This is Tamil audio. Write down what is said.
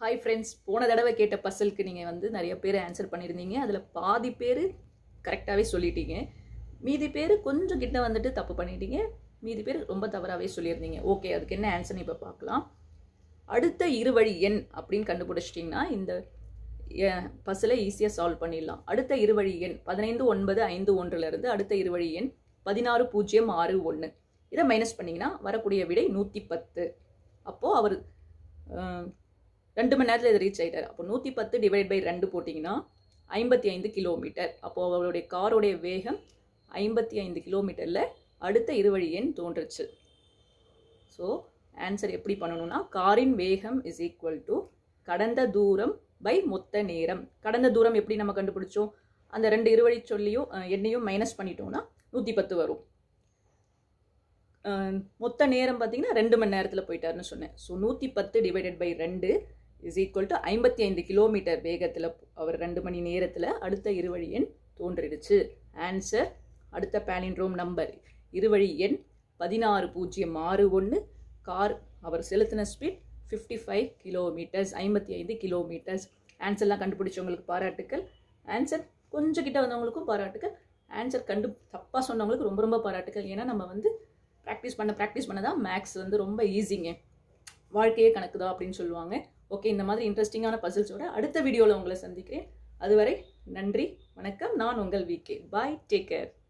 ஹாய் ஃப்ரெண்ட்ஸ் போன தடவை கேட்ட பசலுக்கு நீங்கள் வந்து நிறைய பேர் ஆன்சர் பண்ணியிருந்தீங்க அதில் பாதி பேர் கரெக்டாகவே சொல்லிட்டீங்க மீதி பேர் கொஞ்சம் கிட்ட வந்துட்டு தப்பு பண்ணிட்டீங்க மீதி பேர் ரொம்ப தவறாகவே சொல்லியிருந்தீங்க ஓகே அதுக்கு என்ன ஆன்சர்னு இப்போ பார்க்கலாம் அடுத்த இருவழி எண் அப்படின்னு கண்டுபிடிச்சிட்டிங்கன்னா இந்த பஸ்ஸில் ஈஸியாக சால்வ் பண்ணிடலாம் அடுத்த இருவழி எண் பதினைந்து ஒன்பது ஐந்து ஒன்றுலேருந்து அடுத்த இருவழி எண் பதினாறு பூஜ்ஜியம் ஆறு ஒன்று இதை மைனஸ் பண்ணிங்கன்னா வரக்கூடிய விடை நூற்றி பத்து அப்போது அவர் அஹ், ரெண்டு மணி நேரத்தில் இதை ரீச் ஆகிட்டார் அப்போ நூற்றி பத்து டிவைட் பை ரெண்டு போட்டிங்கன்னா ஐம்பத்தி ஐந்து கிலோமீட்டர் அப்போது அவருடைய காரோடைய வேகம் ஐம்பத்தி ஐந்து கிலோமீட்டரில் அடுத்த இருவழி எண் தோன்றுச்சு ஸோ ஆன்சர் எப்படி பண்ணணும்னா காரின் வேகம் இஸ் ஈக்குவல் டு கடந்த தூரம் பை மொத்த நேரம் கடந்த தூரம் எப்படி நம்ம கண்டுபிடிச்சோம் அந்த ரெண்டு இருவழி சொல்லியும் அஹ், எண்ணையும் மைனஸ் பண்ணிட்டோம்னா நூற்றி பத்து வரும் அஹ், மொத்த நேரம் பார்த்தீங்கன்னா ரெண்டு மணி நேரத்தில் போயிட்டாருன்னு சொன்னேன் ஸோ நூற்றி பத்து டிவைடட் பை ரெண்டு இஸ் ஈக்குவல் டு ஐம்பத்தி ஐந்து கிலோமீட்டர் வேகத்தில் அவர் ரெண்டு மணி நேரத்தில் அடுத்த இருவழி எண் தோன்றிடுச்சு ஆன்சர் அடுத்த பேலின்ட்ரோம் நம்பர் இருவழி எண் பதினாறு பூஜ்ஜியம் ஆறு ஒன்று கார் அவர் செலுத்தின ஸ்பீட் ஃபிஃப்டி ஃபைவ் கிலோமீட்டர்ஸ் ஐம்பத்தி ஐந்து கிலோமீட்டர்ஸ் ஆன்சர்லாம் கண்டுபிடிச்சவங்களுக்கு பாராட்டுக்கள் ஆன்சர் கொஞ்சம் கிட்ட வந்தவங்களுக்கும் பாராட்டுக்கள் ஆன்சர் கண்டு தப்பாக சொன்னவங்களுக்கு ரொம்ப ரொம்ப பாராட்டுக்கள் ஏன்னா நம்ம வந்து ப்ராக்டிஸ் பண்ண ப்ராக்டிஸ் பண்ண தான் மேக்ஸ் வந்து ரொம்ப ஈஸிங்க வாழ்க்கையே கணக்கு தான் அப்படின்னு சொல்லுவாங்க ஓகே இந்த மாதிரி இன்ட்ரெஸ்டிங்கான பசில்ஸோட அடுத்த வீடியோவில் உங்களை சந்திக்கிறேன் அதுவரை நன்றி வணக்கம் நான் உங்கள் விகே பாய் டேக் கேர்